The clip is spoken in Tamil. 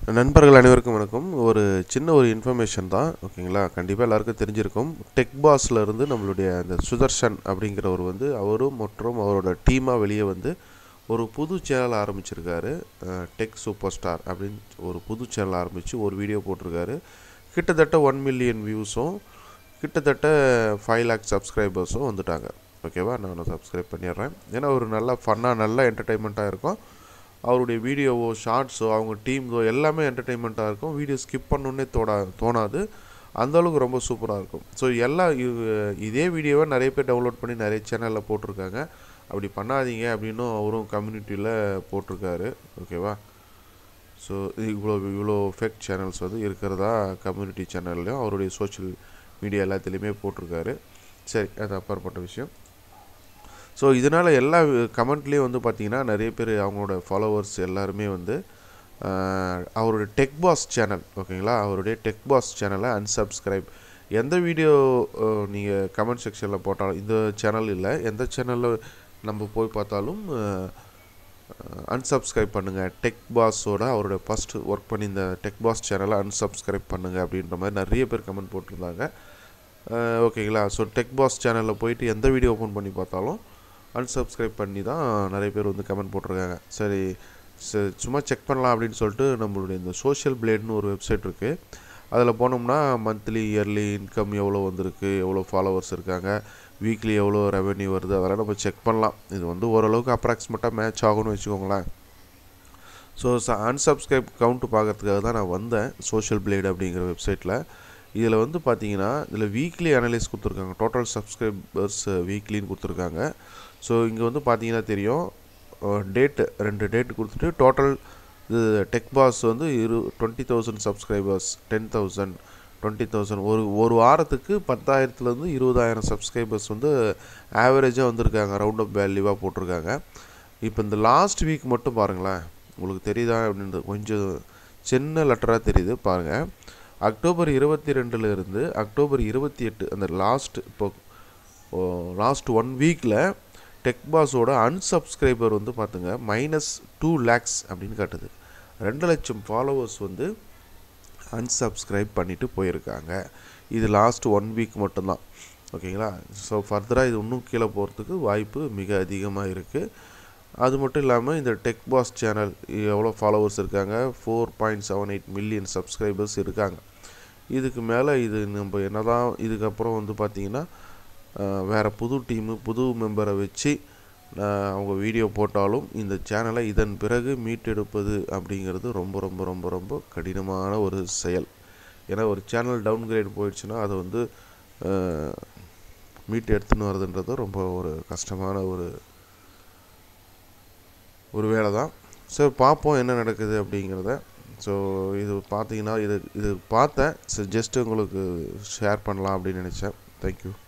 நண்பர்கள் அனைவருக்கும் வணக்கம் ஒரு சின்ன ஒரு இன்ஃபர்மேஷன் தான் ஓகேங்களா கண்டிப்பாக எல்லாருக்கும் தெரிஞ்சிருக்கும் டெக் பாஸ்ல இருந்து நம்மளுடைய அந்த சுதர்ஷன் அப்படிங்கிறவர் வந்து அவரும் மற்றும் அவரோட டீமாக வெளியே வந்து ஒரு புது சேனல் ஆரம்பிச்சிருக்காரு டெக் சூப்பர் ஸ்டார் அப்படின்னு ஒரு புது சேனல் ஆரம்பித்து ஒரு வீடியோ போட்டிருக்காரு கிட்டத்தட்ட ஒன் மில்லியன் வியூஸும் கிட்டத்தட்ட ஃபைவ் லேக் சப்ஸ்கிரைபர்ஸும் வந்துட்டாங்க ஓகேவா நான் சப்ஸ்கிரைப் பண்ணிடுறேன் ஏன்னா ஒரு நல்ல ஃபன்னாக நல்ல என்டர்டைன்மெண்ட்டாக இருக்கும் அவருடைய வீடியோவோ ஷார்ட்ஸோ அவங்க டீம்ஸோ எல்லாமே என்டர்டெயின்மெண்ட்டாக இருக்கும் வீடியோ ஸ்கிப் பண்ணணுன்னே தோடா தோணாது அந்த அளவுக்கு ரொம்ப சூப்பராக இருக்கும் ஸோ எல்லா இது- இதே வீடியோவை நிறைய பேர் டவுன்லோட் பண்ணி நிறைய சேனலில் போட்டிருக்காங்க அப்படி பண்ணாதீங்க அப்படின்னும் அவரும் கம்யூனிட்டியில் போட்டிருக்காரு ஓகேவா ஸோ இவ்வளோ இவ்வளோ ஃபேக் சேனல்ஸ் வந்து இருக்கிறதா கம்யூனிட்டி சேனல்லையும் அவருடைய சோஷியல் மீடியா எல்லாத்துலேயுமே போட்டிருக்காரு சரி அது அப்பாற்பட்ட விஷயம் ஸோ இதனால் எல்லா கமெண்ட்லேயும் வந்து பார்த்தீங்கன்னா நிறைய பேர் அவங்களோட ஃபாலோவர்ஸ் எல்லாருமே வந்து ஆஹ், அவருடைய டெக் பாஸ் சேனல் ஓகேங்களா அவருடைய டெக் பாஸ் சேனலை unsubscribe எந்த வீடியோ நீங்கள் கமெண்ட் செக்ஷனில் போட்டாலும் இந்த சேனல் இல்லை எந்த சேனலில் நம்ம போய் பார்த்தாலும் அன்சப்ஸ்கிரைப் பண்ணுங்கள் டெக் பாஸோட அவரோட ஃபஸ்ட்டு ஒர்க் பண்ணி இந்த டெக் பாஸ் சேனலை unsubscribe பண்ணுங்கள் அப்படின்ற மாதிரி நிறைய பேர் கமெண்ட் போட்டிருந்தாங்க அஹ் ஓகேங்களா ஸோ டெக் பாஸ் சேனலில் போயிட்டு எந்த வீடியோ ஓப்பன் பண்ணி பார்த்தாலும் unsubscribe பண்ணி தான் நிறைய பேர் வந்து கமெண்ட் போட்டிருக்காங்க சரி சரி சும்மா செக் பண்ணலாம் அப்படின்னு சொல்லிட்டு நம்மளுடைய இந்த சோஷியல் பிளேட்னு ஒரு வெப்சைட் இருக்குது அதில் போனோம்னா மந்த்லி இயர்லி இன்கம் எவ்வளோ வந்திருக்கு எவ்வளோ ஃபாலோவர்ஸ் இருக்காங்க வீக்லி எவ்வளோ ரெவென்யூ வருது அதெல்லாம் நம்ம செக் பண்ணலாம் இது வந்து ஓரளவுக்கு அப்ராக்சிமேட்டாக மேட்ச் ஆகும்னு வச்சுக்கோங்களேன் ஸோ unsubscribe கவுண்ட் பார்க்கறதுக்காக தான் நான் வந்தேன் சோஷியல் பிளேட் அப்படிங்கிற வெப்சைட்டில் இதில் வந்து பார்த்தீங்கன்னா இதில் வீக்லி அனலைஸ் கொடுத்துருக்காங்க டோட்டல் சப்ஸ்கிரைபர்ஸ் வீக்லின்னு கொடுத்துருக்காங்க ஸோ இங்கே வந்து பார்த்தீங்கன்னா தெரியும் டேட்டு ரெண்டு டேட் கொடுத்துட்டு டோட்டல் இது டெக் பாஸ் வந்து இரு twenty thousand subscribers ten thousand twenty thousand ஒரு ஒரு வாரத்துக்கு பத்தாயிரத்துலேருந்து இருபதாயிரம் சப்ஸ்கிரைபர்ஸ் வந்து ஆவரேஜாக வந்திருக்காங்க ரவுண்ட் அப் வேல்யூவாக போட்டிருக்காங்க இப்போ இந்த லாஸ்ட் வீக் மட்டும் பாருங்களேன் உங்களுக்கு தெரியுதா அப்படின்றது கொஞ்சம் சின்ன லெட்டராக தெரியுது பாருங்கள் அக்டோபர் இருபத்தி ரெண்டுல இருந்து அக்டோபர் இருபத்தி எட்டு அந்த லாஸ்ட் இப்போ லாஸ்ட் ஒன் வீக்கில் டெக் பாஸோட அன்சப்ஸ்கிரைபர் வந்து பார்த்துங்க மைனஸ் டூ லேக்ஸ் அப்படின்னு காட்டுது ரெண்டு லட்சம் ஃபாலோவர்ஸ் வந்து unsubscribe பண்ணிட்டு போயிருக்காங்க இது லாஸ்ட் ஒன் வீக் மட்டும்தான் ஓகேங்களா ஸோ ஃபர்தராக இது இன்னும் கீழே போகிறதுக்கு வாய்ப்பு மிக அதிகமாக இருக்குது அது மட்டும் இல்லாமல் இந்த டெக் பாஸ் சேனல் எவ்வளோ ஃபாலோவர்ஸ் இருக்காங்க four point seven eight million subscribers இருக்காங்க இதுக்கு மேலே இது நம்ம என்னதான் இதுக்கப்புறம் வந்து பார்த்திங்கன்னா அஹ், வேற புது டீமு புது மெம்பரை வச்சு அஹ், அவங்க வீடியோ போட்டாலும் இந்த சேனலை இதன் பிறகு மீட்டெடுப்பது அப்படிங்கிறது ரொம்ப ரொம்ப ரொம்ப ரொம்ப கடினமான ஒரு செயல் ஏன்னா ஒரு சேனல் டவுன்கிரேட் போயிடுச்சுன்னா அதை வந்து அஹ், மீட்டு எடுத்துன்னு வரதுன்றது ரொம்ப ஒரு கஷ்டமான ஒரு ஒரு வேலை தான் ஸோ பார்ப்போம் என்ன நடக்குது அப்படிங்கிறத ஸோ இது பார்த்தீங்கன்னா இது இது பார்த்தேன் ஸோ ஜஸ்ட் உங்களுக்கு ஷேர் பண்ணலாம் அப்படின்னு நினச்சேன் தேங்க்யூ